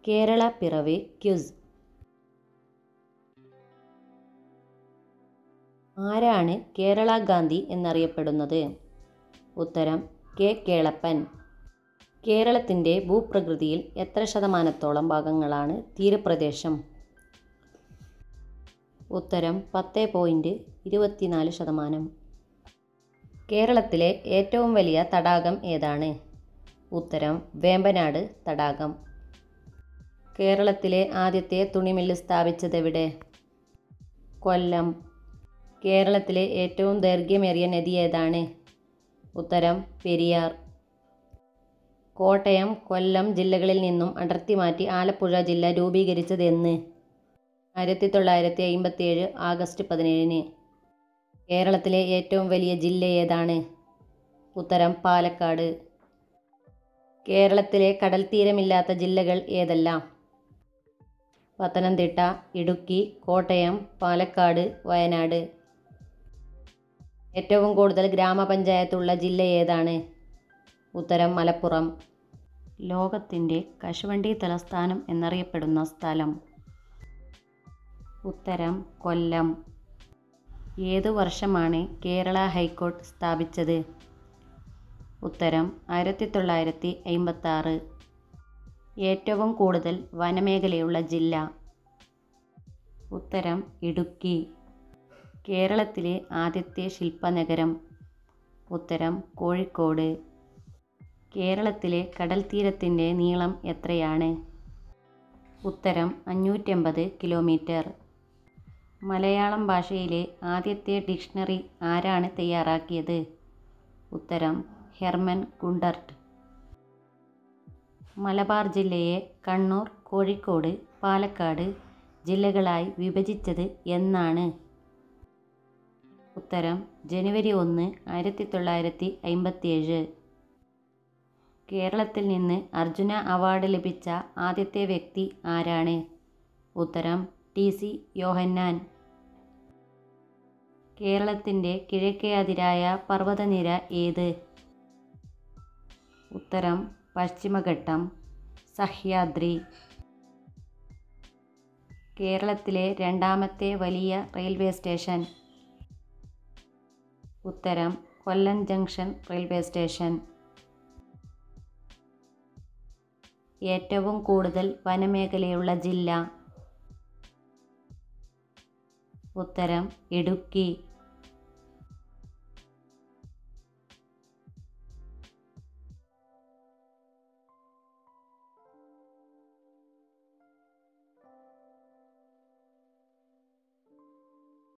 കേരള പിറവി ക്യുസ് ആരാണ് കേരള ഗാന്ധി എന്നറിയപ്പെടുന്നത് ഉത്തരം കെ കേളപ്പൻ കേരളത്തിൻ്റെ ഭൂപ്രകൃതിയിൽ എത്ര ശതമാനത്തോളം ഭാഗങ്ങളാണ് തീരപ്രദേശം ഉത്തരം പത്ത് പോയിൻറ്റ് ഇരുപത്തിനാല് ശതമാനം കേരളത്തിലെ ഏറ്റവും വലിയ തടാകം ഏതാണ് ഉത്തരം വേമ്പനാട് തടാകം കേരളത്തിലെ ആദ്യത്തെ തുണിമില്ല് സ്ഥാപിച്ചതെവിടെ കൊല്ലം കേരളത്തിലെ ഏറ്റവും ദൈർഘ്യമേറിയ നദി ഏതാണ് ഉത്തരം പെരിയാർ കോട്ടയം കൊല്ലം ജില്ലകളിൽ നിന്നും അടർത്തി മാറ്റി ആലപ്പുഴ ജില്ല രൂപീകരിച്ചത് എന്ന് ആയിരത്തി തൊള്ളായിരത്തി അമ്പത്തിയേഴ് ആഗസ്റ്റ് പതിനേഴിന് കേരളത്തിലെ ഏറ്റവും വലിയ ജില്ല ഏതാണ് ഉത്തരം പാലക്കാട് കേരളത്തിലെ കടൽ തീരമില്ലാത്ത ജില്ലകൾ ഏതെല്ലാം പത്തനംതിട്ട ഇടുക്കി കോട്ടയം പാലക്കാട് വയനാട് ഏറ്റവും കൂടുതൽ ഗ്രാമപഞ്ചായത്തുള്ള ജില്ല ഏതാണ് ഉത്തരം മലപ്പുറം ലോകത്തിൻ്റെ കശുവണ്ടി തലസ്ഥാനം എന്നറിയപ്പെടുന്ന സ്ഥലം ഉത്തരം കൊല്ലം ഏതു വർഷമാണ് കേരള ഹൈക്കോർട്ട് സ്ഥാപിച്ചത് ഉത്തരം ആയിരത്തി തൊള്ളായിരത്തി അമ്പത്താറ് ഏറ്റവും കൂടുതൽ വനമേഖലയുള്ള ജില്ല ഉത്തരം ഇടുക്കി കേരളത്തിലെ ആദ്യത്തെ ശില്പനഗരം ഉത്തരം കോഴിക്കോട് കേരളത്തിലെ കടൽ തീരത്തിൻ്റെ നീളം എത്രയാണ് ഉത്തരം അഞ്ഞൂറ്റമ്പത് കിലോമീറ്റർ മലയാളം ഭാഷയിലെ ആദ്യത്തെ ഡിക്ഷണറി ആരാണ് തയ്യാറാക്കിയത് ഉത്തരം ഹെർമൻ ഗുണ്ടർട്ട് മലബാർ ജില്ലയെ കണ്ണൂർ കോഴിക്കോട് പാലക്കാട് ജില്ലകളായി വിഭജിച്ചത് എന്നാണ് ഉത്തരം ജനുവരി ഒന്ന് ആയിരത്തി തൊള്ളായിരത്തി അമ്പത്തിയേഴ് കേരളത്തിൽ നിന്ന് അർജുന അവാർഡ് ലഭിച്ച ആദ്യത്തെ വ്യക്തി ആരാണ് ഉത്തരം ടി സി യോഹന്നാൻ കേരളത്തിൻ്റെ കിഴക്കേ അതിരായ പർവ്വതനിര ഏത് ഉത്തരം പശ്ചിമഘട്ടം സഹ്യാദ്രി കേരളത്തിലെ രണ്ടാമത്തെ വലിയ റെയിൽവേ സ്റ്റേഷൻ ഉത്തരം കൊല്ലം ജംഗ്ഷൻ റെയിൽവേ സ്റ്റേഷൻ ഏറ്റവും കൂടുതൽ വനമേഖലയുള്ള ജില്ല ഉത്തരം ഇടുക്കി